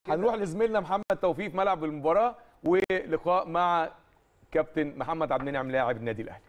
هنروح لزميلنا محمد توفيق في ملعب المباراه ولقاء مع كابتن محمد عبد المنعم لاعب النادي الاهلي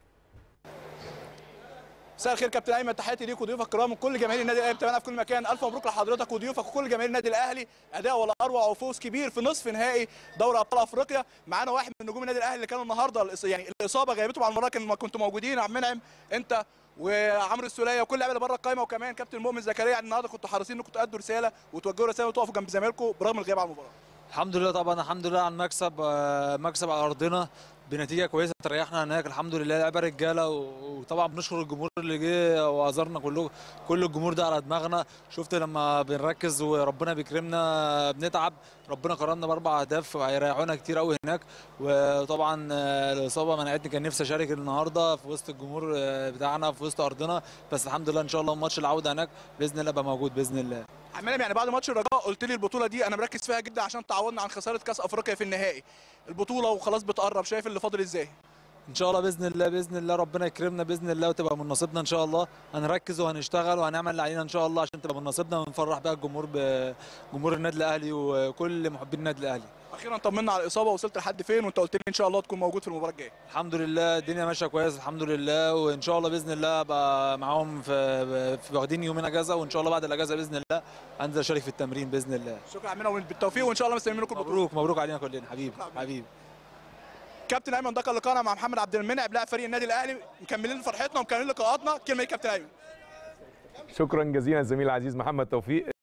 مساء الخير كابتن ايمن تحياتي ليك وضيوفك الكرام وكل جماهير النادي الاهلي بتابعنا في كل مكان الف مبروك لحضرتك وضيوفك وكل جماهير النادي الاهلي اداء ولا اروع وفوز كبير في نصف نهائي دوري ابطال افريقيا معانا واحد من نجوم النادي الاهلي اللي كانوا النهارده الإص- يعني الاصابه غيبتهم عن المباراه كانوا كنتوا موجودين عبد المنعم انت وعمرو السوليه وكل اللعيبه اللي بره القايمه وكمان كابتن مؤمن زكريا يعني النهارده كنتوا حريصين انكم تادوا رساله وتوجهوا رساله وتقفوا جنب زمايلكم برغم الغياب عن المباراه الحمد لله طبعا الحمد لله على المكسب آه، مكسب على ارضنا بنتيجه كويسه تريحنا هناك الحمد لله لعيبه رجاله و- وطبعا بنشكر الجمهور اللي جه وعذرنا كله كل الجمهور ده على دماغنا شفت لما بنركز وربنا بيكرمنا بنتعب ربنا كرمنا باربع اهداف هيريحونا كتير قوي هناك وطبعا آه، الاصابه منعتني كان نفسي اشارك النهارده في وسط الجمهور آه، بتاعنا في وسط ارضنا بس الحمد لله ان شاء الله ماتش العوده هناك باذن الله ابقى موجود باذن الله عبد المنعم يعني بعد ماتش الرجاء قلت لي البطوله دي انا مركز فيها جدا عشان تعوضنا عن خساره كاس افريقيا في النهائي البطوله وخلاص بتقرب شايف اللي فاضل ازاي ان شاء الله باذن الله باذن الله ربنا يكرمنا باذن الله وتبقى من نصيبنا ان شاء الله هنركز وهنشتغل وهنعمل اللي علينا ان شاء الله عشان تبقى من نصيبنا ونفرح بقى الجمهور بجمهور النادي الاهلي وكل محبين النادي الاهلي اخيرا طمنا على الاصابه وصلت لحد فين وانت قلت لي ان شاء الله تكون موجود في المباراه الجايه الحمد لله الدنيا ماشيه كويس الحمد لله وان شاء الله باذن الله ابقى معاهم في, في واخدين يومين اجازه وان شاء الله بعد الاجازه باذن الله انزل اشارك في التمرين باذن الله شكرا عمنا بالتوفيق وان شاء الله مستنيين منكم البطوله مبروك مبروك علينا كلنا حبيبي حبيبي كابتن ايمن ده كان لقاءنا مع محمد عبد المنعم لاعب فريق النادي الاهلي مكملين فرحتنا ومكملين لقاءاتنا كلمه ايه كابتن ايمن شكرا جزيلا الزميل العزيز محمد توفيق